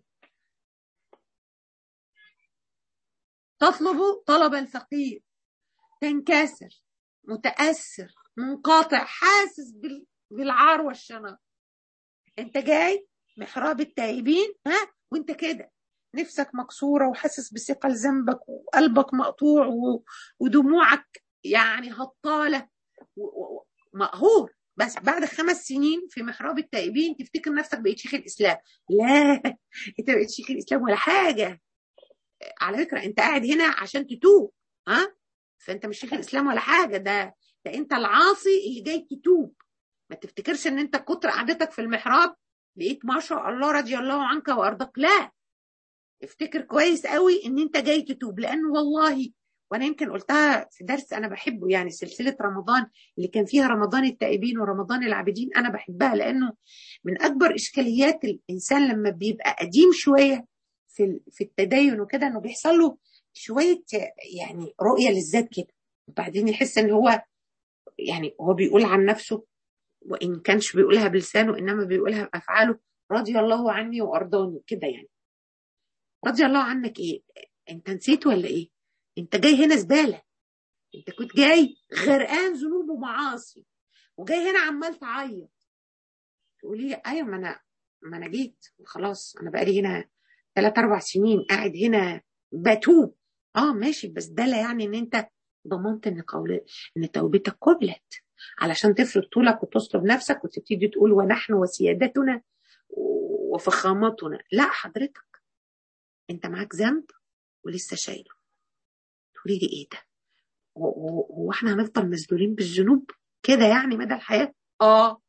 تطلب طلب الفقير تنكسر متأثر منقطع حاسس بالعار والشنار انت جاي محراب التائبين ها وانت كده نفسك مكسوره وحاسس بثقل ذنبك وقلبك مقطوع ودموعك يعني هطاله ومقهور بس بعد خمس سنين في محراب التائبين تفتكر نفسك بقيت شيخ الاسلام لا انت بقيت شيخ الاسلام ولا حاجه على فكره انت قاعد هنا عشان تتوب ها فانت مش شيخ الاسلام ولا حاجه ده ده انت العاصي اللي جاي تتوب ما تفتكرش ان انت كتر قعدتك في المحراب بقيت ما شاء الله رضي الله عنك وارضاك لا افتكر كويس قوي ان انت جاي تتوب لان والله وانا يمكن قلتها في درس انا بحبه يعني سلسله رمضان اللي كان فيها رمضان التائبين ورمضان العابدين انا بحبها لانه من اكبر اشكاليات الانسان لما بيبقى قديم شويه في في التدين وكده انه بيحصل له شويه يعني رؤيه للذات كده وبعدين يحس ان هو يعني هو بيقول عن نفسه وان كانش بيقولها بلسانه انما بيقولها بافعاله رضي الله عني وارضاني كده يعني رضي الله عنك ايه انت نسيت ولا ايه انت جاي هنا زباله انت كنت جاي غرقان ذنوب ومعاصي وجاي هنا عمال تعيط تقولي لي ايوه ما انا ما انا جيت خلاص انا بقالي هنا ثلاث اربع سنين قاعد هنا بتوب اه ماشي بس ده لا يعني ان انت ضمنت ان قول ان توبتك قبلت علشان تفرض طولك وتصلب نفسك وتبتدي تقول ونحن وسيادتنا وفخامتنا لا حضرتك انت معاك ذنب ولسه شايله تقولي لي ايه ده هو احنا هنفضل مسجونين بالذنوب كده يعني مدى الحياه اه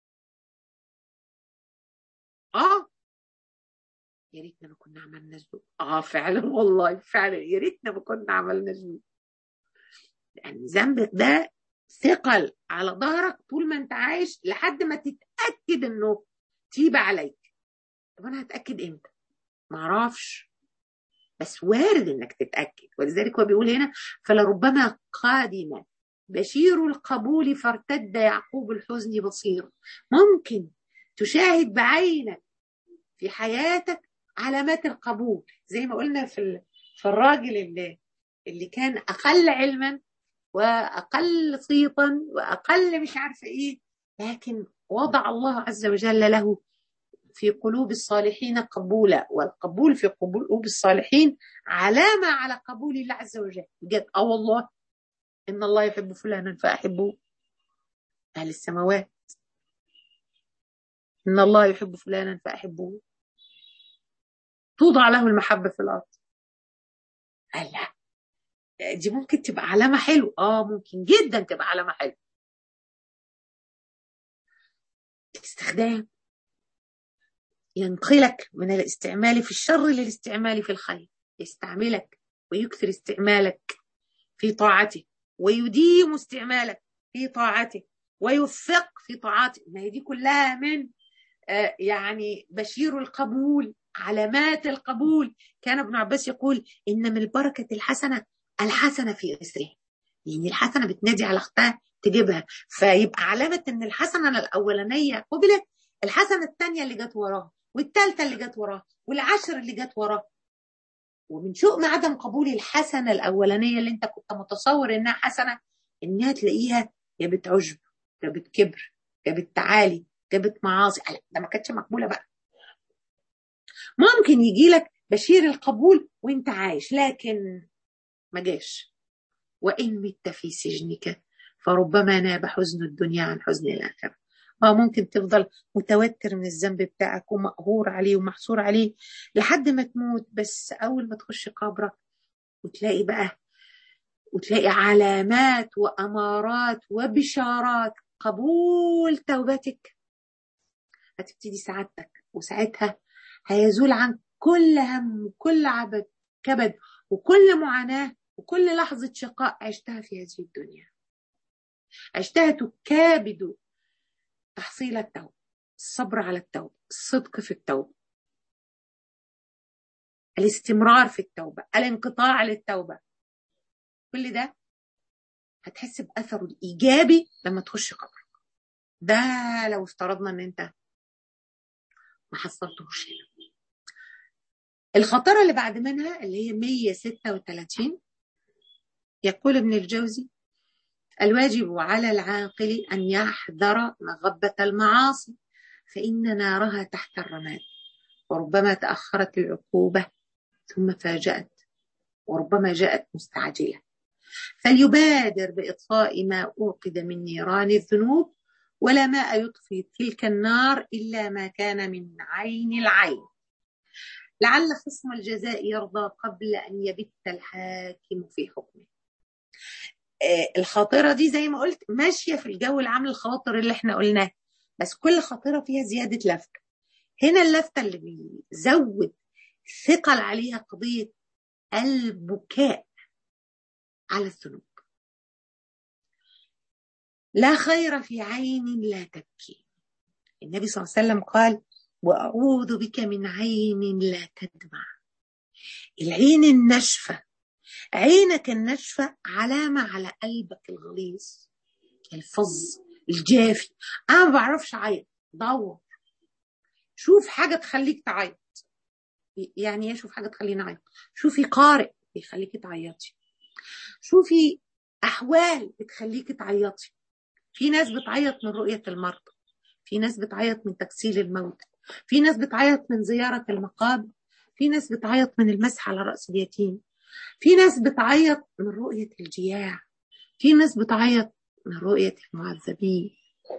اه يا ريتنا ما كنا عملنا ذنوب اه فعلا والله فعلا يا ريتنا ما كنا عملنا ذنوب لان ذنبك ده ثقل على ظهرك طول ما انت عايش لحد ما تتاكد انه تيب عليك طب انا هتاكد امتى ما اعرفش بس وارد انك تتاكد ولذلك هو بيقول هنا فلربما قادما بشير القبول فارتد يعقوب الحزن بصير ممكن تشاهد بعينك في حياتك علامات القبول زي ما قلنا في في الراجل اللي اللي كان اقل علما واقل صيتا واقل مش عارفه ايه لكن وضع الله عز وجل له في قلوب الصالحين قبولا والقبول في قلوب الصالحين علامة على قبول الله عز وجل بجد اه والله إن الله يحب فلانا فأحبه أهل السماوات إن الله يحب فلانا فأحبه توضع له المحبة في الأرض قال لا دي ممكن تبقى علامة حلوة اه ممكن جدا تبقى علامة حلوة استخدام ينقلك من الاستعمال في الشر للاستعمال في الخير يستعملك ويكثر استعمالك في طاعته ويديم استعمالك في طاعته ويوفق في طاعته ما هي دي كلها من آه يعني بشير القبول علامات القبول كان ابن عباس يقول إن من البركة الحسنة الحسنة في إسره يعني الحسنة بتنادي على أختها تجيبها فيبقى علامة إن الحسنة الأولانية قبلت الحسنة الثانية اللي جت وراها والثالثة اللي جت وراها والعشر اللي جت وراها ومن شؤم عدم قبول الحسنة الأولانية اللي أنت كنت متصور إنها حسنة إنها تلاقيها يا بتعجب يا بتكبر يا بتعالي يا بتمعاصي ده ما كانتش مقبولة بقى ممكن يجي لك بشير القبول وانت عايش لكن ما جاش وإن مت في سجنك فربما ناب حزن الدنيا عن حزن الآخرة اه ممكن تفضل متوتر من الذنب بتاعك ومقهور عليه ومحصور عليه لحد ما تموت بس أول ما تخش قبرك وتلاقي بقى وتلاقي علامات وأمارات وبشارات قبول توبتك هتبتدي سعادتك وساعتها هيزول عنك كل هم وكل عبد كبد وكل معاناة وكل لحظة شقاء عشتها في هذه الدنيا عشتها تكابد تحصيل التوبة الصبر على التوبة الصدق في التوبة الاستمرار في التوبة الانقطاع للتوبة كل ده هتحس بأثره الإيجابي لما تخش قبرك ده لو افترضنا ان انت ما حصلتهوش هنا الخطرة اللي بعد منها اللي هي 136 يقول ابن الجوزي الواجب على العاقل أن يحذر مغبة المعاصي فإن نارها تحت الرماد وربما تأخرت العقوبة ثم فاجأت وربما جاءت مستعجلة فليبادر بإطفاء ما أوقد من نيران الذنوب ولا ماء يطفي تلك النار إلا ما كان من عين العين لعل خصم الجزاء يرضى قبل أن يبت الحاكم في حكمه الخاطره دي زي ما قلت ماشيه في الجو العام الخاطر اللي احنا قلناه بس كل خاطره فيها زياده لفته هنا اللفته اللي بيزود ثقل عليها قضيه البكاء على الذنوب لا خير في عين لا تبكي النبي صلى الله عليه وسلم قال واعوذ بك من عين لا تدمع العين الناشفه عينك الناشفة علامة على قلبك الغليظ الفظ الجافي أنا ما بعرفش أعيط دور شوف حاجة تخليك تعيط يعني ايه شوف حاجة تخليني أعيط شوفي قارئ بيخليكي تعيطي شوفي أحوال بتخليكي تعيطي في ناس بتعيط من رؤية المرضى في ناس بتعيط من تكسيل الموت في ناس بتعيط من زيارة المقابر في ناس بتعيط من المسح على رأس اليتيم في ناس بتعيط من رؤية الجياع في ناس بتعيط من رؤية المعذبين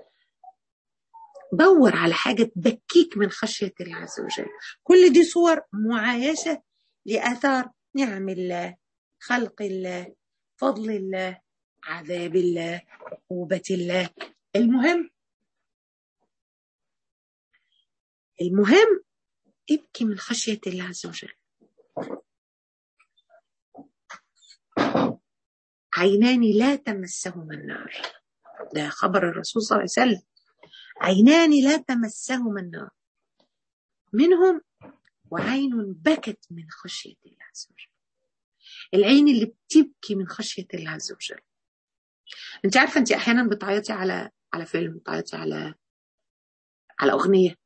دور على حاجة تبكيك من خشية الله عز وجل كل دي صور معايشة لآثار نعم الله خلق الله فضل الله عذاب الله عقوبة الله المهم المهم ابكي من خشية الله عز وجل عينان لا تمسهما النار ده خبر الرسول صلى الله عليه وسلم عينان لا تمسهما النار منهم وعين بكت من خشية الله عز وجل العين اللي بتبكي من خشية الله عز وجل انت عارفة انت احيانا بتعيطي على على فيلم بتعيطي على على اغنية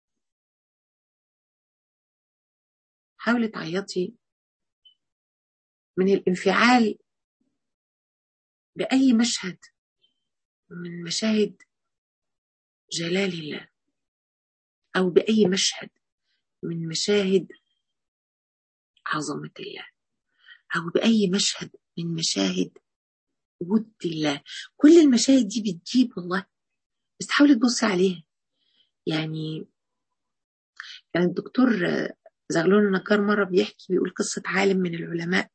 حاولي تعيطي من الانفعال بأي مشهد من مشاهد جلال الله أو بأي مشهد من مشاهد عظمة الله أو بأي مشهد من مشاهد ود الله كل المشاهد دي بتجيب والله بس تحاولي تبصي عليها يعني كان الدكتور زغلول النجار مرة بيحكي بيقول قصة عالم من العلماء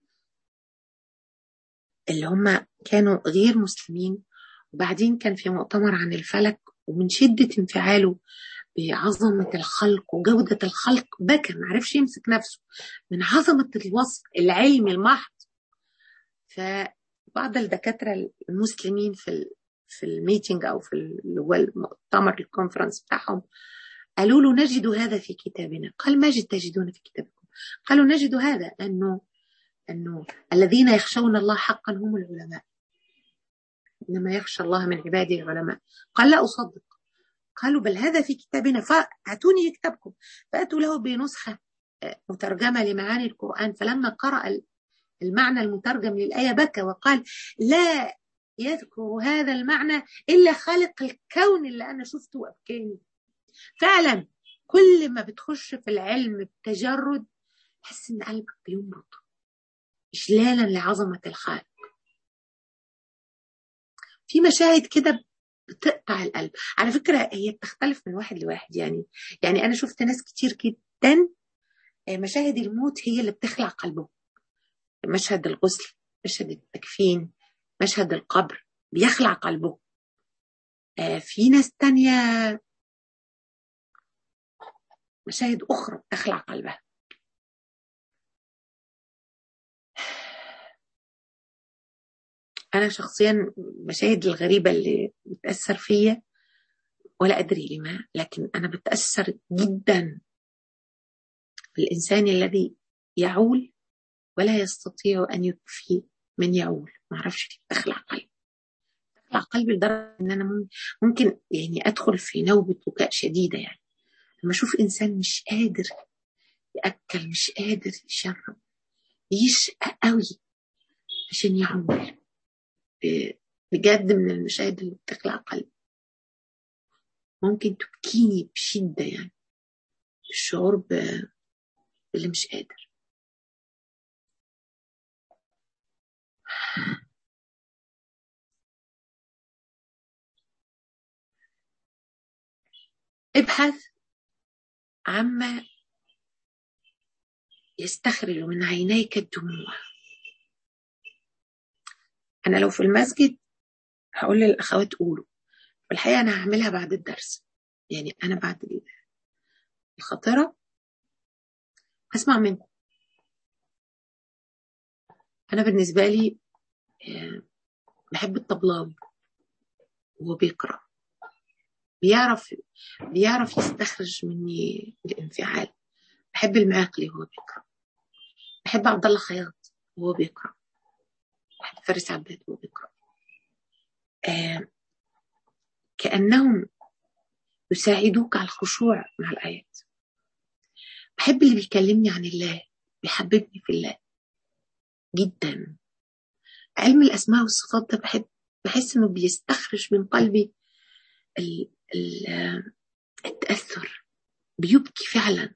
اللي هم كانوا غير مسلمين وبعدين كان في مؤتمر عن الفلك ومن شدة انفعاله بعظمة الخلق وجودة الخلق بكى ما عرفش يمسك نفسه من عظمة الوصف العلمي المحض فبعض الدكاترة المسلمين في ال في الميتنج أو في اللي هو المؤتمر الكونفرنس بتاعهم قالوا له نجد هذا في كتابنا قال ما تجدون في كتابكم قالوا نجد هذا أنه أنه الذين يخشون الله حقا هم العلماء إنما يخشى الله من عباده العلماء قال لا أصدق قالوا بل هذا في كتابنا فأتوني كتابكم فأتوا له بنسخة مترجمة لمعاني القرآن فلما قرأ المعنى المترجم للآية بكى وقال لا يذكر هذا المعنى إلا خالق الكون اللي أنا شفته وأبكاني فعلا كل ما بتخش في العلم بتجرد تحس إن قلبك بينبض إجلالا لعظمة الخالق في مشاهد كده بتقطع القلب على فكرة هي بتختلف من واحد لواحد يعني يعني أنا شفت ناس كتير جدا مشاهد الموت هي اللي بتخلع قلبهم مشهد الغسل مشهد التكفين مشهد القبر بيخلع قلبه في ناس تانية مشاهد أخرى بتخلع قلبها أنا شخصيا المشاهد الغريبة اللي بتأثر فيا ولا أدري لما لكن أنا بتأثر جدا بالإنسان الذي يعول ولا يستطيع أن يكفي من يعول ما أعرفش تخلع قلب تخلع قلبي لدرجة إن أنا ممكن يعني أدخل في نوبة بكاء شديدة يعني لما أشوف إنسان مش قادر يأكل مش قادر يشرب يشقى قوي عشان يعول بجد من المشاهد اللي بتخلع قلبي ممكن تبكيني بشدة يعني الشعور باللي مش قادر ابحث عما يستخرج من عينيك الدموع أنا لو في المسجد هقول للأخوات قولوا في الحقيقة أنا هعملها بعد الدرس يعني أنا بعد الخطرة هسمع منكم أنا بالنسبة لي بحب الطبلاوي وهو بيقرأ بيعرف بيعرف يستخرج مني الانفعال بحب المعاقلي وهو بيقرأ بحب عبد الله خياط وهو بيقرأ بحب فارس عباد وهو بيقرأ آه كأنهم يساعدوك على الخشوع مع الآيات بحب اللي بيكلمني عن الله بيحببني في الله جدا علم الأسماء والصفات ده بحب بحس إنه بيستخرج من قلبي ال ال التأثر بيبكي فعلا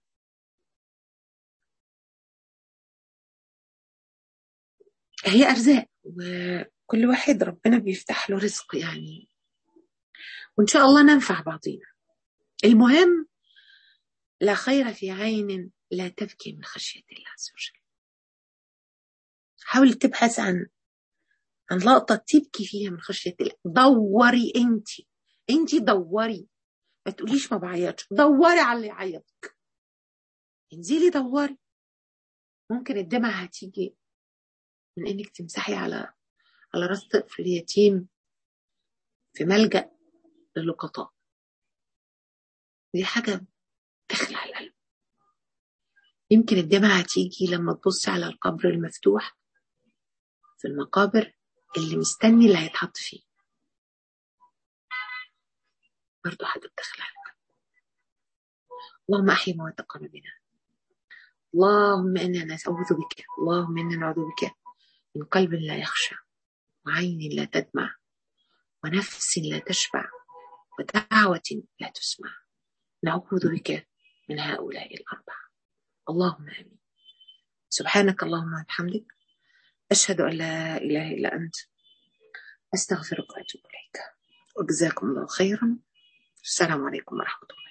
هي أرزاق و... كل واحد ربنا بيفتح له رزق يعني وإن شاء الله ننفع بعضينا المهم لا خير في عين لا تبكي من خشية الله عز وجل حاول تبحث عن عن لقطة تبكي فيها من خشية الله دوري انت انت دوري ما تقوليش ما بعيطش دوري على اللي يعيطك انزلي دوري ممكن الدمع هتيجي من انك تمسحي على على راس طفل يتيم في ملجأ للقطاء دي حاجة تخلع القلب يمكن الدمعة هتيجي لما تبصي على القبر المفتوح في المقابر اللي مستني اللي هيتحط فيه برضه حاجة بتخلع القلب اللهم أحيي موات قلوبنا اللهم إنا نعوذ بك اللهم إنا نعوذ بك من قلب لا يخشع وعين لا تدمع ونفس لا تشبع ودعوة لا تسمع نعوذ بك من هؤلاء الأربعة اللهم آمين سبحانك اللهم وبحمدك أشهد أن لا إله إلا أنت أستغفرك وأتوب إليك وجزاكم الله خيرا السلام عليكم ورحمة الله